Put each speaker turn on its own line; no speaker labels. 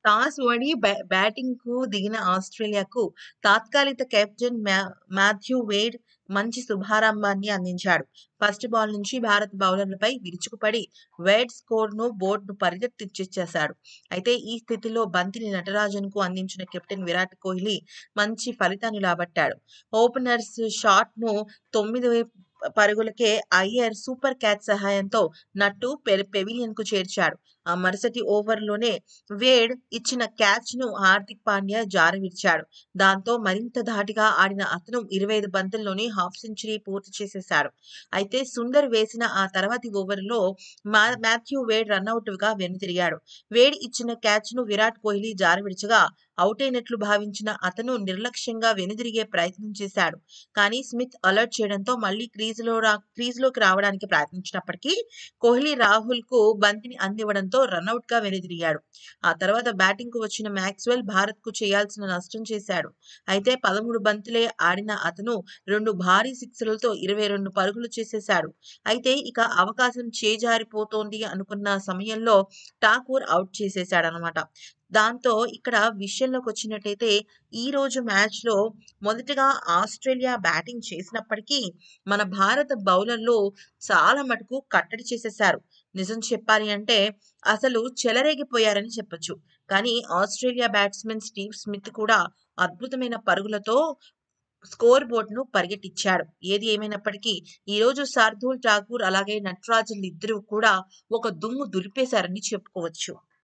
Toss ఓడి బ్యా బ్యాటింగ్‌కు దిగిన ఆస్ట్రేలియాకు తాత్కాలిక కెప్టెన్ మ్యా మాథ్యూ వేడ్ మంచి శుభారంభాన్ని అందించాడు. ఫస్ట్ బాల్ నుంచి భారత బౌలర్లపై విరుచుకుపడి వేడ్ స్కోర్‌ను బోర్డును పరిగెత్తించేశాడు. అయితే ఈ స్థితిలో బంతిని నటరాజన్‌కు అందించిన కెప్టెన్ విరాట్ కోహ్లీ మంచి ఫలితాన్ని రాబట్టాడు. ఓపెనర్స్ షాట్‌ను తొమ్మిది పరుగులకే అయ్యర్ సూపర్ క్యాచ్ సహాయంతో నట్టు పె పెవిలియన్‌కు చేర్చాడు. ఆ మరుసటి ఓవర్‌లోనే వేడ్ ఇచ్చిన క్యాచ్‌ను హార్దిక్ పాండ్యా జారవిడిచాడు. దాంతో మరింత ధాటిగా ఆడిన అతను 25 బంతుల్లోనే హాఫ్ సెంచరీ పూర్తి చేసేశాడు. అయితే సుందర్ వేసిన ఆ తర్వాతి ఓవర్‌లో మా మాథ్యూ వేడ్ రనౌట్‌గా వెనుదిరిగాడు. వేడ్ ఇచ్చిన క్యాచ్‌ను విరాట్ కోహ్లీ జారవిడచగా ఔటైనట్లు భావించిన అతను నిర్లక్ష్యంగా వెనుదిరిగే ప్రయత్నం చేశాడు. కానీ స్మిత్ అలర్ట్ చేయడంతో మళ్లీ క్రీజులో రా క్రీజులోకి రావడానికి ప్రయత్నించినప్పటికీ కోహ్లీ రాహుల్‌కు బంతిని అందివ్వడంతో రనౌట్‌గా వెనుదిరిగాడు. ఆ తర్వాత బ్యాటింగ్‌కు వచ్చిన మాక్స్‌వెల్ భారత్‌కు చేయాల్సిన నష్టం చేశాడు. అయితే 13 బంతులే ఆడిన అతను రెండు భారీ సిక్సర్లతో 22 పరుగులు చేసేశాడు. అయితే ఇక అవకాశం చేజారిపోతోంది అనుకున్న సమయంలో ఠాకూర్ అవుట్ చేసేశాడనమాట. దాంతో ఇక్కడ విషయంలోకొచ్చినట్టయితే ఈరోజు మ్యాచ్‌లో మొదటగా ఆస్ట్రేలియా బ్యాటింగ్ చేసినప్పటికీ మన భారత బౌలర్లు చాలా మటుకు కట్టడి చేసేశారు. నిజం చెప్పాలి అంటే అసలు చెలరేగిపోయారని చెప్పొచ్చు. కానీ ఆస్ట్రేలియా బ్యాట్స్‌మన్ స్టీవ్ స్మిత్ కూడా అద్భుతమైన పరుగులతో స్కోర్ బోర్డ్‌ను పరిగెట్టించాడు. ఏది ఏమైనప్పటికీ ఈరోజు శార్దూల్ ఠాకూర్ అలాగే నటరాజన్‌లిద్దరూ కూడా ఒక దుమ్ము దులిపేశారని చెప్పుకోవచ్చు.